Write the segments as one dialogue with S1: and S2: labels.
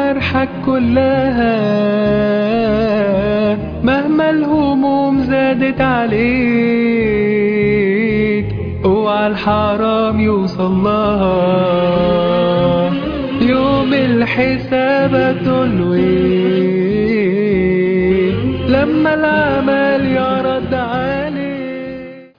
S1: جوارحك كلها مهما الهموم زادت عليك اوعى الحرام يوصل لها يوم الحساب تلوي لما العمل يرد عليك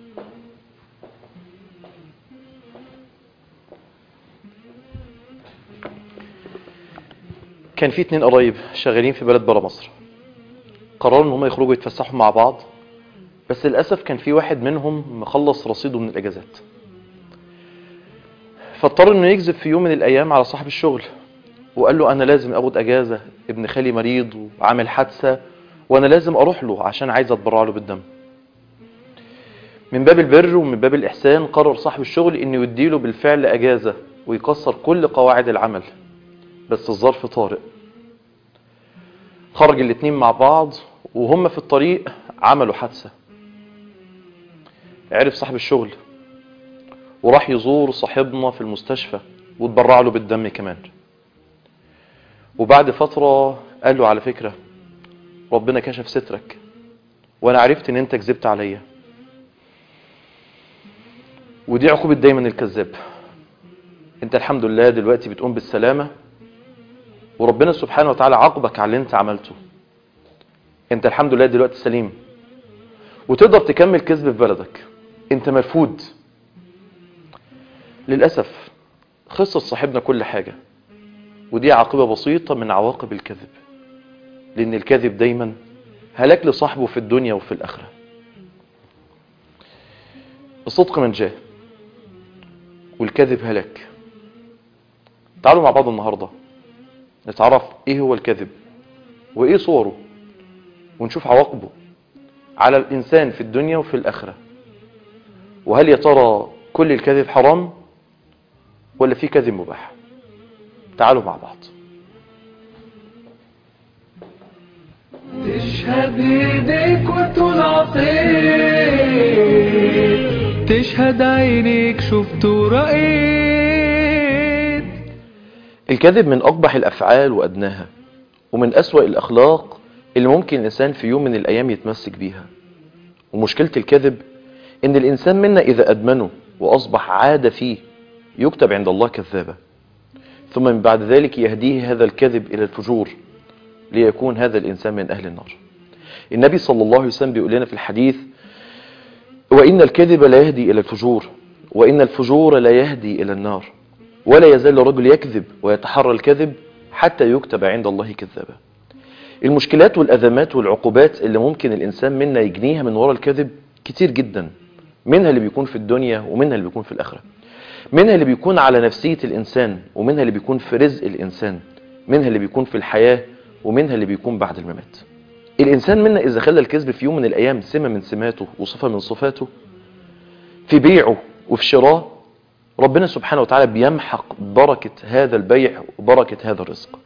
S2: كان في اتنين قرايب شغالين في بلد برا مصر قرروا ان هم يخرجوا يتفسحوا مع بعض بس للاسف كان في واحد منهم مخلص رصيده من الاجازات فاضطر انه يكذب في يوم من الايام على صاحب الشغل وقال له انا لازم اخد اجازه ابن خالي مريض وعامل حادثه وانا لازم اروح له عشان عايز اتبرع له بالدم من باب البر ومن باب الاحسان قرر صاحب الشغل انه يديله بالفعل اجازه ويكسر كل قواعد العمل بس الظرف طارئ خرج الاتنين مع بعض وهم في الطريق عملوا حادثة عرف صاحب الشغل وراح يزور صاحبنا في المستشفى وتبرع له بالدم كمان وبعد فترة قال له على فكرة ربنا كشف سترك وانا عرفت ان انت كذبت عليا ودي عقوبة دايما الكذاب انت الحمد لله دلوقتي بتقوم بالسلامة وربنا سبحانه وتعالى عاقبك على اللي انت عملته انت الحمد لله دلوقتي سليم وتقدر تكمل كذب في بلدك انت مرفوض للأسف خسر صاحبنا كل حاجة ودي عاقبة بسيطة من عواقب الكذب لأن الكذب دايما هلاك لصاحبه في الدنيا وفي الآخرة الصدق من جاه والكذب هلاك تعالوا مع بعض النهاردة نتعرف ايه هو الكذب وايه صوره ونشوف عواقبه على الانسان في الدنيا وفي الاخرة وهل يا ترى كل الكذب حرام ولا في كذب مباح تعالوا مع بعض
S1: تشهد ايديك وتقول عطيت تشهد عينيك شفت ورأيت
S2: الكذب من أقبح الأفعال وأدناها ومن أسوأ الأخلاق اللي ممكن الإنسان في يوم من الأيام يتمسك بيها ومشكلة الكذب إن الإنسان منا إذا أدمنه وأصبح عادة فيه يكتب عند الله كذابا ثم من بعد ذلك يهديه هذا الكذب إلى الفجور ليكون هذا الإنسان من أهل النار النبي صلى الله عليه وسلم بيقول لنا في الحديث وإن الكذب لا يهدي إلى الفجور وإن الفجور لا يهدي إلى النار ولا يزال الرجل يكذب ويتحرى الكذب حتى يكتب عند الله كذابا المشكلات والأزمات والعقوبات اللي ممكن الإنسان منا يجنيها من وراء الكذب كتير جدا منها اللي بيكون في الدنيا ومنها اللي بيكون في الآخرة منها اللي بيكون على نفسية الإنسان ومنها اللي بيكون في رزق الإنسان منها اللي بيكون في الحياة ومنها اللي بيكون بعد الممات الإنسان منا إذا خلى الكذب في يوم من الأيام سمة من سماته وصفة من صفاته في بيعه وفي شراه ربنا سبحانه وتعالى بيمحق بركة هذا البيع وبركة هذا الرزق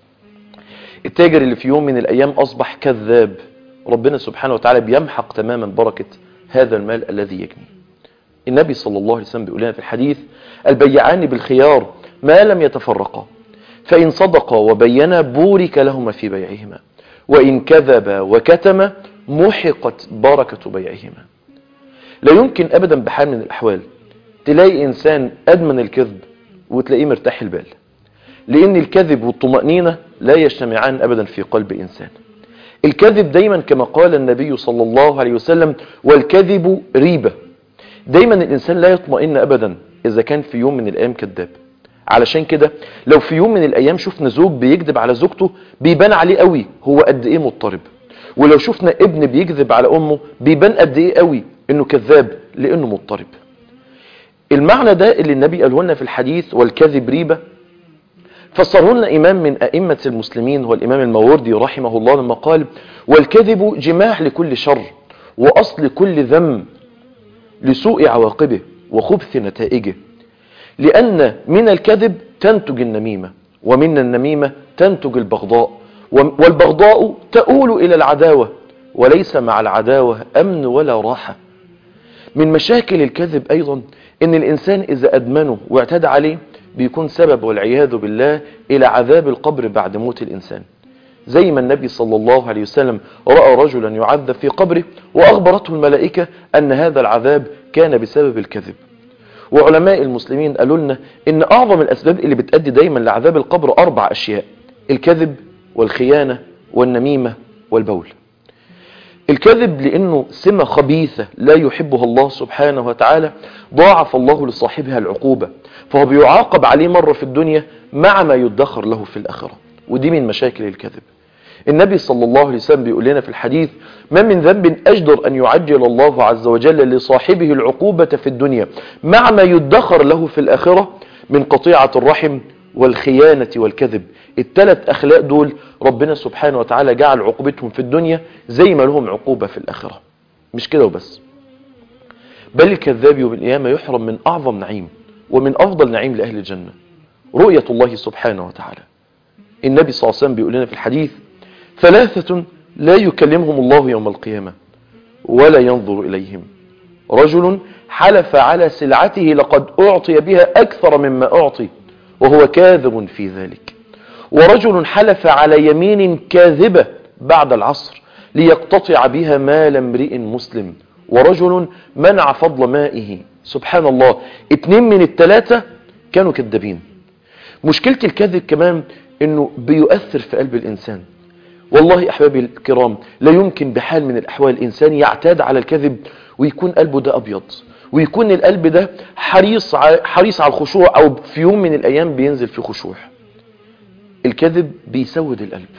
S2: التاجر اللي في يوم من الأيام أصبح كذاب ربنا سبحانه وتعالى بيمحق تماما بركة هذا المال الذي يجني النبي صلى الله عليه وسلم بيقول لنا في الحديث البيعان بالخيار ما لم يتفرقا فإن صدقا وبينا بورك لهما في بيعهما وإن كذبا وكتما محقت بركة بيعهما لا يمكن أبدا بحال من الأحوال تلاقي إنسان أدمن الكذب وتلاقيه مرتاح البال لأن الكذب والطمأنينة لا يجتمعان أبدا في قلب إنسان الكذب دايما كما قال النبي صلى الله عليه وسلم والكذب ريبة دايما الإنسان لا يطمئن أبدا إذا كان في يوم من الأيام كذاب علشان كده لو في يوم من الأيام شفنا زوج بيكذب على زوجته بيبان عليه قوي هو قد إيه مضطرب ولو شفنا ابن بيكذب على أمه بيبان قد إيه قوي إنه كذاب لأنه مضطرب المعنى ده اللي النبي قاله لنا في الحديث والكذب ريبة فسره لنا إمام من أئمة المسلمين هو الإمام الماوردي رحمه الله لما قال والكذب جماح لكل شر وأصل كل ذنب لسوء عواقبه وخبث نتائجه لأن من الكذب تنتج النميمة ومن النميمة تنتج البغضاء والبغضاء تؤول إلى العداوة وليس مع العداوة أمن ولا راحة من مشاكل الكذب أيضا ان الانسان اذا ادمنه واعتدى عليه بيكون سبب والعياذ بالله إلى عذاب القبر بعد موت الإنسان زي ما النبي صلى الله عليه وسلم رأى رجلا يعذب في قبره وأخبرته الملائكة أن هذا العذاب كان بسبب الكذب وعلماء المسلمين قالوا لنا ان اعظم الاسباب اللي بتؤدي دايما لعذاب القبر اربع اشياء الكذب والخيانة والنميمة والبول الكذب لانه سمة خبيثة لا يحبها الله سبحانه وتعالى ضاعف الله لصاحبها العقوبة فهو بيعاقب عليه مرة في الدنيا مع ما يدخر له في الاخرة ودي من مشاكل الكذب النبي صلى الله عليه وسلم بيقول لنا في الحديث ما من ذنب أجدر أن يعجل الله عز وجل لصاحبه العقوبة في الدنيا مع ما يدخر له في الآخرة من قطيعة الرحم والخيانة والكذب الثلاث أخلاق دول ربنا سبحانه وتعالى جعل عقوبتهم في الدنيا زي ما لهم عقوبة في الآخرة مش كده وبس بل الكذاب يوم القيامة يحرم من أعظم نعيم ومن أفضل نعيم لأهل الجنة رؤية الله سبحانه وتعالى النبي صلى الله عليه وسلم بيقول لنا في الحديث ثلاثة لا يكلمهم الله يوم القيامة ولا ينظر إليهم رجل حلف على سلعته لقد أعطي بها أكثر مما أعطي وهو كاذب في ذلك ورجل حلف على يمين كاذبة بعد العصر ليقتطع بها مال امرئ مسلم ورجل منع فضل مائه سبحان الله اتنين من التلاتة كانوا كذابين مشكلة الكذب كمان انه بيؤثر في قلب الانسان والله احبابي الكرام لا يمكن بحال من الاحوال الانسان يعتاد على الكذب ويكون قلبه ده ابيض ويكون القلب ده حريص ع- حريص على الخشوع او في يوم من الايام بينزل في خشوع الكذب بيسود القلب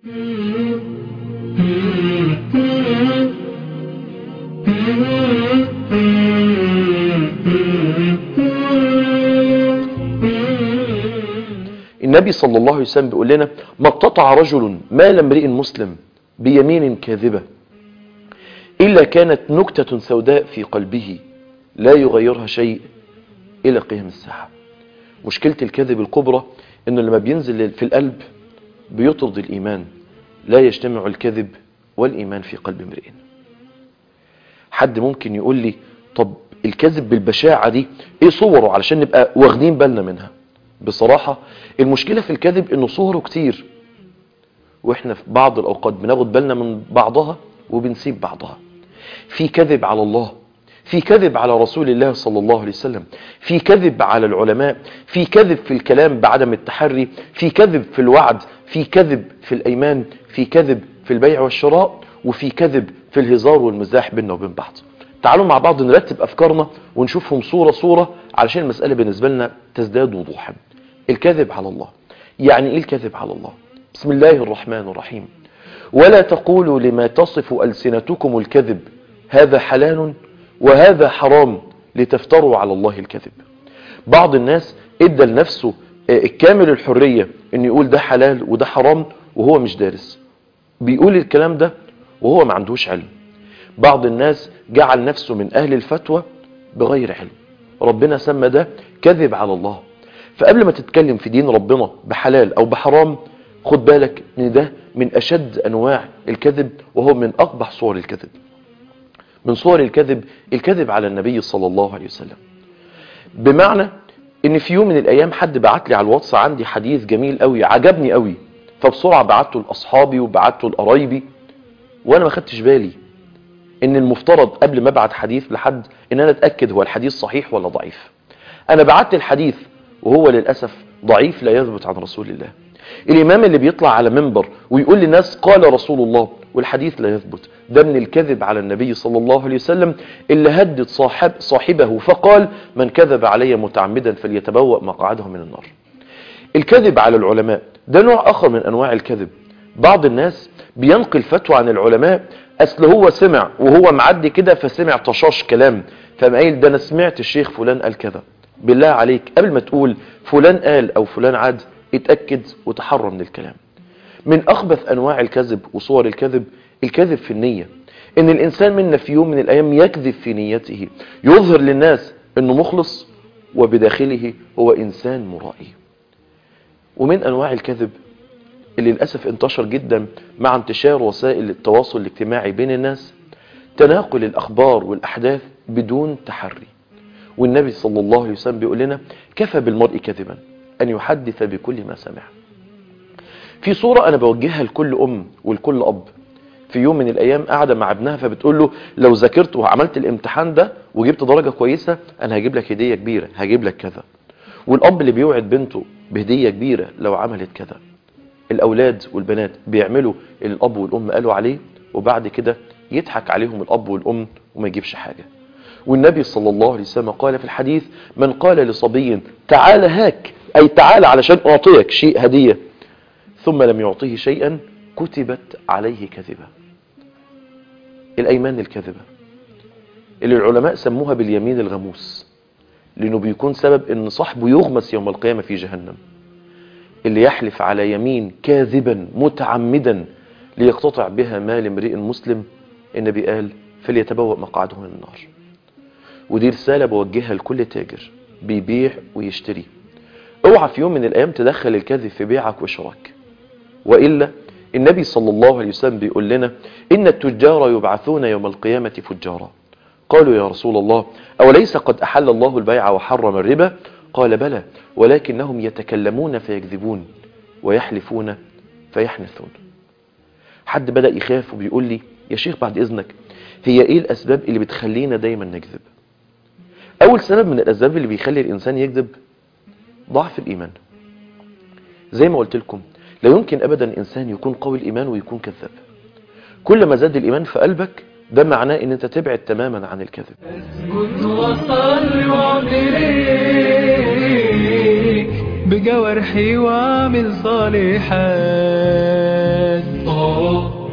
S2: النبي صلى الله عليه وسلم بيقول لنا ما اقتطع رجل مال امرئ مسلم بيمين كاذبة إلا كانت نكتة سوداء في قلبه لا يغيرها شيء إلى قيام الساعة مشكلة الكذب الكبرى إنه لما بينزل في القلب بيطرد الإيمان لا يجتمع الكذب والإيمان في قلب امرئ حد ممكن يقول لي طب الكذب بالبشاعة دي ايه صوره علشان نبقى واخدين بالنا منها بصراحة المشكلة في الكذب انه صوره كتير واحنا في بعض الاوقات بناخد بالنا من بعضها وبنسيب بعضها في كذب على الله في كذب على رسول الله صلى الله عليه وسلم في كذب على العلماء في كذب في الكلام بعدم التحري في كذب في الوعد في كذب في الايمان في كذب في البيع والشراء وفي كذب في الهزار والمزاح بيننا وبين بعض تعالوا مع بعض نرتب افكارنا ونشوفهم صورة صورة علشان المسألة بالنسبة لنا تزداد وضوحا الكذب على الله يعني ايه الكذب على الله بسم الله الرحمن الرحيم ولا تقولوا لما تصف ألسنتكم الكذب هذا حلال وهذا حرام لتفتروا على الله الكذب بعض الناس ادى لنفسه آه، كامل الحرية ان يقول ده حلال وده حرام وهو مش دارس بيقول الكلام ده وهو ما عندوش علم بعض الناس جعل نفسه من أهل الفتوى بغير علم ربنا سمى ده كذب على الله فقبل ما تتكلم في دين ربنا بحلال أو بحرام خد بالك ان ده من أشد أنواع الكذب وهو من أقبح صور الكذب من صور الكذب الكذب على النبي صلى الله عليه وسلم بمعنى ان في يوم من الايام حد بعت لي على الواتس عندي حديث جميل قوي عجبني قوي فبسرعه بعته لاصحابي وبعته لقرايبي وانا ما خدتش بالي ان المفترض قبل ما ابعت حديث لحد ان انا اتاكد هو الحديث صحيح ولا ضعيف انا بعت الحديث وهو للاسف ضعيف لا يثبت عن رسول الله الامام اللي بيطلع على منبر ويقول للناس قال رسول الله والحديث لا يثبت ده من الكذب على النبي صلى الله عليه وسلم اللي هدد صاحب صاحبه فقال من كذب علي متعمدا فليتبوأ مقعده من النار الكذب على العلماء ده نوع اخر من انواع الكذب بعض الناس بينقل فتوى عن العلماء اصل هو سمع وهو معدي كده فسمع طشاش كلام فقام قايل ده انا سمعت الشيخ فلان قال كذا بالله عليك قبل ما تقول فلان قال او فلان عاد اتاكد وتحرى من الكلام من اخبث انواع الكذب وصور الكذب الكذب في النيه ان الانسان منا في يوم من الايام يكذب في نيته يظهر للناس انه مخلص وبداخله هو انسان مرائي ومن انواع الكذب اللي للأسف انتشر جدا مع انتشار وسائل التواصل الاجتماعي بين الناس تناقل الأخبار والأحداث بدون تحري والنبي صلى الله عليه وسلم بيقول لنا كفى بالمرء كذبا أن يحدث بكل ما سمع في صورة أنا بوجهها لكل أم ولكل أب في يوم من الأيام قاعدة مع ابنها فبتقول له لو ذاكرت وعملت الامتحان ده وجبت درجة كويسة أنا هجيب لك هدية كبيرة هجيب لك كذا والأب اللي بيوعد بنته بهدية كبيرة لو عملت كذا الأولاد والبنات بيعملوا اللي الأب والأم قالوا عليه وبعد كده يضحك عليهم الأب والأم وما يجيبش حاجة والنبي صلى الله عليه وسلم قال في الحديث من قال لصبي تعال هاك أي تعال علشان أعطيك شيء هدية ثم لم يعطيه شيئا كتبت عليه كذبة الأيمان الكذبة اللي العلماء سموها باليمين الغموس لأنه بيكون سبب أن صاحبه يغمس يوم القيامة في جهنم اللي يحلف على يمين كاذبا متعمدا ليقتطع بها مال امرئ مسلم النبي قال فليتبوأ مقعده من النار ودي رسالة بوجهها لكل تاجر بيبيع ويشتري اوعى في يوم من الايام تدخل الكذب في بيعك وشراك وإلا النبي صلى الله عليه وسلم بيقول لنا إن التجار يبعثون يوم القيامة فجارا قالوا يا رسول الله أوليس قد أحل الله البيع وحرم الربا قال بلى ولكنهم يتكلمون فيكذبون ويحلفون فيحنثون حد بدأ يخاف وبيقول لي يا شيخ بعد إذنك هي إيه الأسباب اللي بتخلينا دايما نكذب أول سبب من الأسباب اللي بيخلي الإنسان يكذب ضعف الإيمان زي ما قلت لكم لا يمكن أبدا إنسان يكون قوي الإيمان ويكون كذاب كل ما زاد الإيمان في قلبك ده معناه ان انت تبعد تماما عن الكذب
S1: اسكت وصل وعمريك بجوارحي واعمل صالحات آه،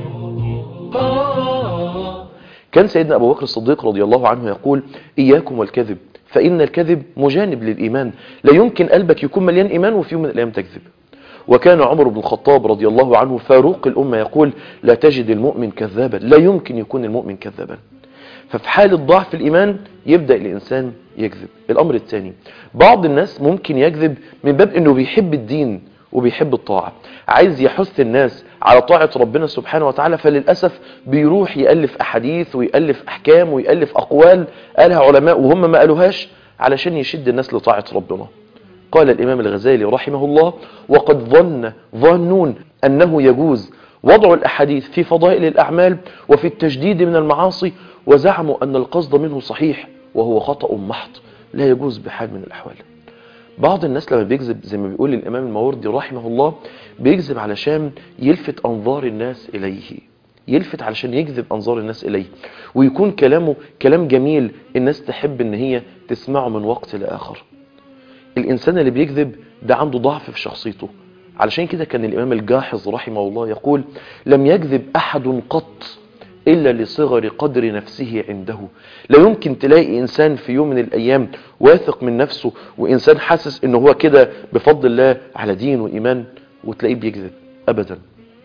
S1: آه.
S2: كان سيدنا أبو بكر الصديق رضي الله عنه يقول إياكم والكذب فإن الكذب مجانب للإيمان لا يمكن قلبك يكون مليان إيمان وفي يوم من الأيام تكذب وكان عمر بن الخطاب رضي الله عنه فاروق الأمة يقول لا تجد المؤمن كذابا لا يمكن يكون المؤمن كذابا ففي حالة ضعف الإيمان يبدأ الإنسان يكذب الأمر الثاني بعض الناس ممكن يكذب من باب أنه بيحب الدين وبيحب الطاعة عايز يحث الناس على طاعة ربنا سبحانه وتعالى فللأسف بيروح يألف أحاديث ويألف أحكام ويألف أقوال قالها علماء وهم ما قالوهاش علشان يشد الناس لطاعة ربنا قال الإمام الغزالي رحمه الله وقد ظن ظنون أنه يجوز وضع الأحاديث في فضائل الأعمال وفي التجديد من المعاصي وزعموا أن القصد منه صحيح وهو خطأ محض لا يجوز بحال من الأحوال بعض الناس لما بيكذب زي ما بيقول الإمام الماوردي رحمه الله بيكذب علشان يلفت أنظار الناس إليه يلفت علشان يجذب أنظار الناس إليه ويكون كلامه كلام جميل الناس تحب إن هي تسمعه من وقت لآخر الإنسان اللي بيكذب ده عنده ضعف في شخصيته علشان كده كان الإمام الجاحظ رحمه الله يقول لم يكذب أحد قط إلا لصغر قدر نفسه عنده لا يمكن تلاقي إنسان في يوم من الأيام واثق من نفسه وإنسان حاسس إنه هو كده بفضل الله على دين وإيمان وتلاقيه بيكذب أبدا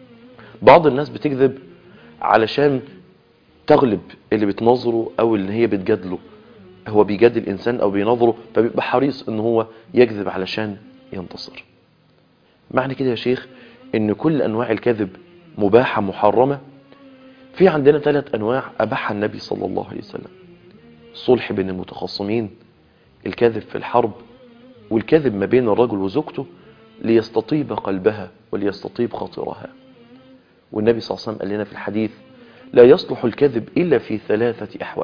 S2: بعض الناس بتكذب علشان تغلب اللي بتنظره أو اللي هي بتجادله هو بيجادل الإنسان أو بينظره فبيبقى حريص إن هو يكذب علشان ينتصر معنى كده يا شيخ إن كل أنواع الكذب مباحة محرمة في عندنا ثلاث أنواع أباحها النبي صلى الله عليه وسلم الصلح بين المتخاصمين الكذب في الحرب والكذب ما بين الرجل وزوجته ليستطيب قلبها وليستطيب خاطرها والنبي صلى الله عليه وسلم قال لنا في الحديث لا يصلح الكذب إلا في ثلاثة أحوال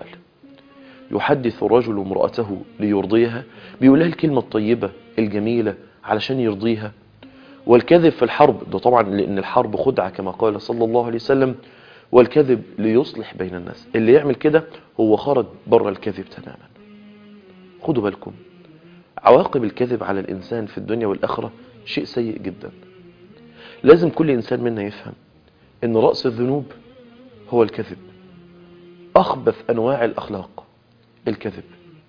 S2: يحدث الرجل امرأته ليرضيها بيقول لها الكلمة الطيبة الجميلة علشان يرضيها والكذب في الحرب ده طبعا لأن الحرب خدعة كما قال صلى الله عليه وسلم والكذب ليصلح بين الناس اللي يعمل كده هو خرج بره الكذب تماما خدوا بالكم عواقب الكذب على الإنسان في الدنيا والآخرة شيء سيء جدا لازم كل إنسان منا يفهم ان رأس الذنوب هو الكذب أخبث أنواع الأخلاق الكذب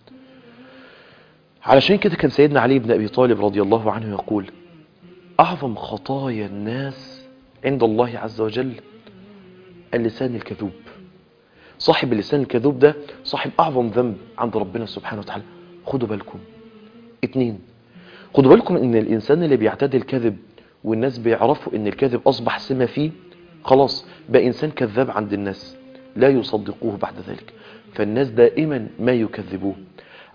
S2: علشان كده كان سيدنا علي بن أبي طالب رضي الله عنه يقول أعظم خطايا الناس عند الله عز وجل اللسان الكذوب صاحب اللسان الكذوب ده صاحب أعظم ذنب عند ربنا سبحانه وتعالى خدوا بالكم اتنين خدوا بالكم ان الإنسان اللي بيعتدي الكذب والناس بيعرفوا ان الكذب أصبح سمة فيه خلاص بقى إنسان كذاب عند الناس لا يصدقوه بعد ذلك فالناس دائما ما يكذبوه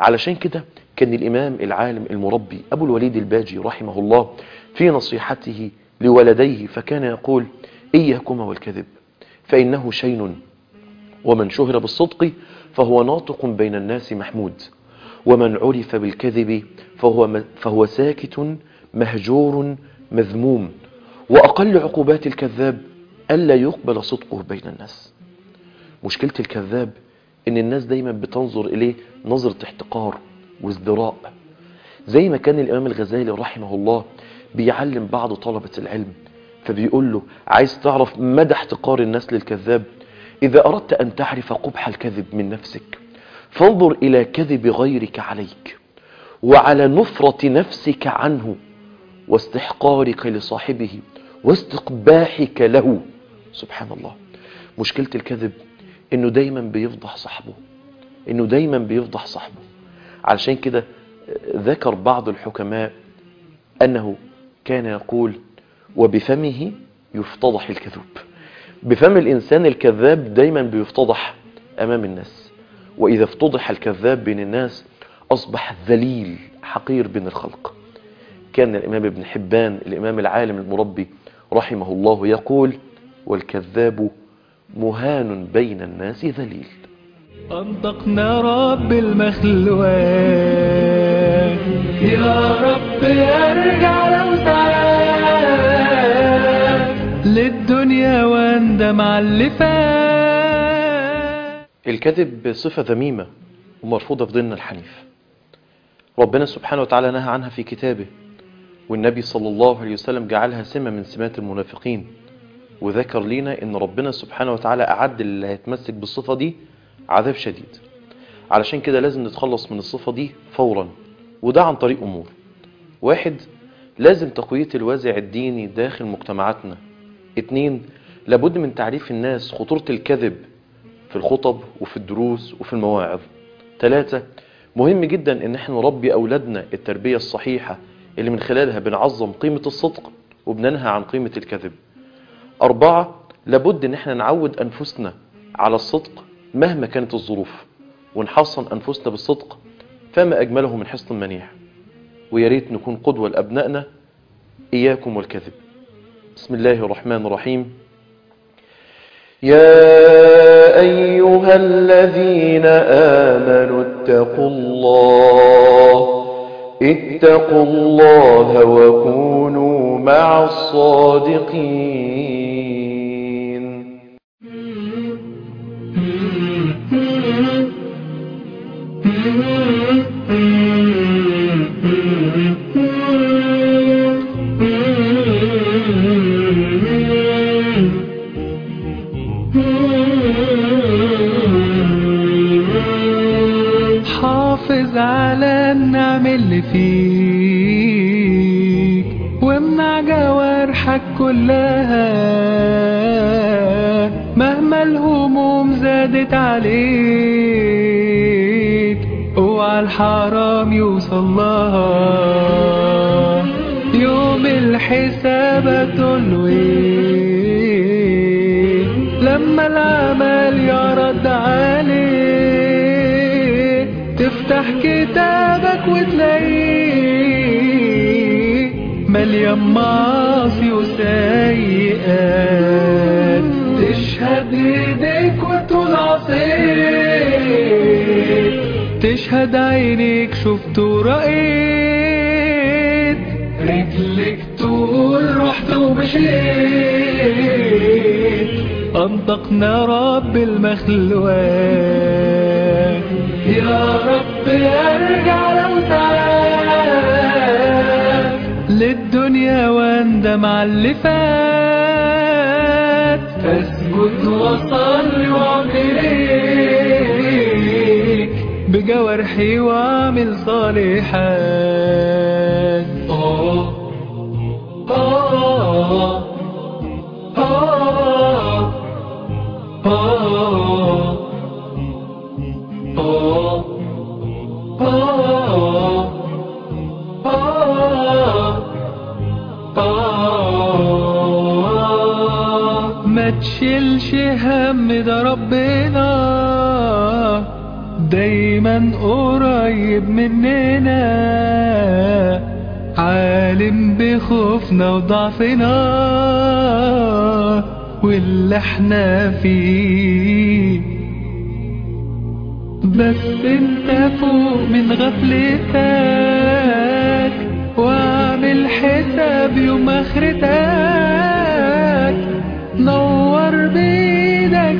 S2: علشان كده كان الإمام العالم المربي أبو الوليد الباجي رحمه الله في نصيحته لولديه فكان يقول إياكما والكذب فإنه شين ومن شهر بالصدق فهو ناطق بين الناس محمود ومن عرف بالكذب فهو, فهو ساكت مهجور مذموم وأقل عقوبات الكذاب ألا يقبل صدقه بين الناس مشكلة الكذاب إن الناس دايما بتنظر إليه نظرة احتقار وازدراء زي ما كان الإمام الغزالي رحمه الله بيعلم بعض طلبة العلم فبيقول له عايز تعرف مدى احتقار الناس للكذاب إذا أردت أن تعرف قبح الكذب من نفسك فانظر إلى كذب غيرك عليك وعلى نفرة نفسك عنه واستحقارك لصاحبه واستقباحك له سبحان الله مشكلة الكذب انه دايما بيفضح صاحبه انه دايما بيفضح صاحبه علشان كده ذكر بعض الحكماء انه كان يقول وبفمه يفتضح الكذوب بفم الانسان الكذاب دايما بيفتضح امام الناس واذا افتضح الكذاب بين الناس اصبح ذليل حقير بين الخلق كان الامام ابن حبان الامام العالم المربي رحمه الله يقول والكذاب مهان بين الناس ذليل
S1: أنطقنا رب المخلوقات يا رب ارجع لو ساعات للدنيا واندم على اللي فات
S2: الكذب صفة ذميمة ومرفوضة في ديننا الحنيف ربنا سبحانه وتعالى نهى عنها في كتابه والنبي صلى الله عليه وسلم جعلها سمة من سمات المنافقين وذكر لنا ان ربنا سبحانه وتعالى اعد اللي هيتمسك بالصفة دي عذاب شديد علشان كده لازم نتخلص من الصفة دي فورا وده عن طريق امور واحد لازم تقوية الوازع الديني داخل مجتمعاتنا اتنين لابد من تعريف الناس خطورة الكذب في الخطب وفي الدروس وفي المواعظ ثلاثة مهم جدا ان احنا نربي اولادنا التربية الصحيحة اللي من خلالها بنعظم قيمة الصدق وبننهى عن قيمة الكذب أربعة لابد ان احنا نعود أنفسنا على الصدق مهما كانت الظروف ونحصن أنفسنا بالصدق فما أجمله من حصن منيع ويا ريت نكون قدوة لأبنائنا إياكم والكذب بسم الله الرحمن الرحيم يا أيها الذين آمنوا اتقوا الله اتقوا الله وكونوا مع الصادقين
S1: حافظ على النعم اللي فيك وامنع جوارحك كلها مهما الهموم زادت عليك اوعى الحرام يوصل لها يوم الحساب تقول ايه لما العمل يرد عليه تفتح كتابك وتلاقيه مليان معاصي وسيئات تشهد ايديك وتقول عصيت تشهد عينيك شفت ورأيت رجلك تقول رحت ومشيت أنطقنا رب المخلوقات يا رب ارجع لو ساعات للدنيا واندم على اللي فات اسجد وصلي واعمليك بجوارحي واعمل صالحات آه آه آه آه آه ما تشيلش هم ده ربنا دايما قريب مننا عالم بخوفنا وضعفنا واللي احنا فيه بس انت فوق من غفلتك واعمل حساب يوم اخرتك نور بيدك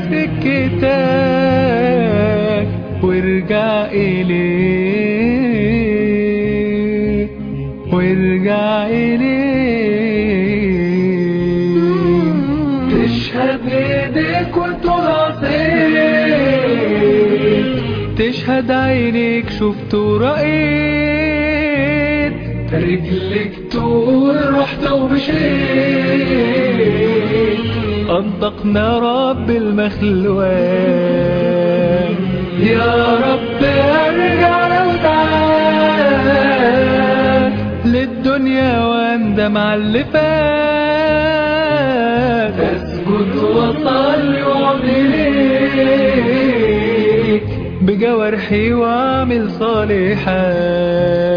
S1: سكتك وارجع اليه وارجع اليه تشهد ايديك وتعطيك تشهد عينيك شفت ورأيت رجلك تقول رحت ومشيت أنطقنا رب المخلوقات يا رب ارجع لو تعاد للدنيا واندم على اللي فات اسجد واصلي واعمل بجوارحي واعمل صالحات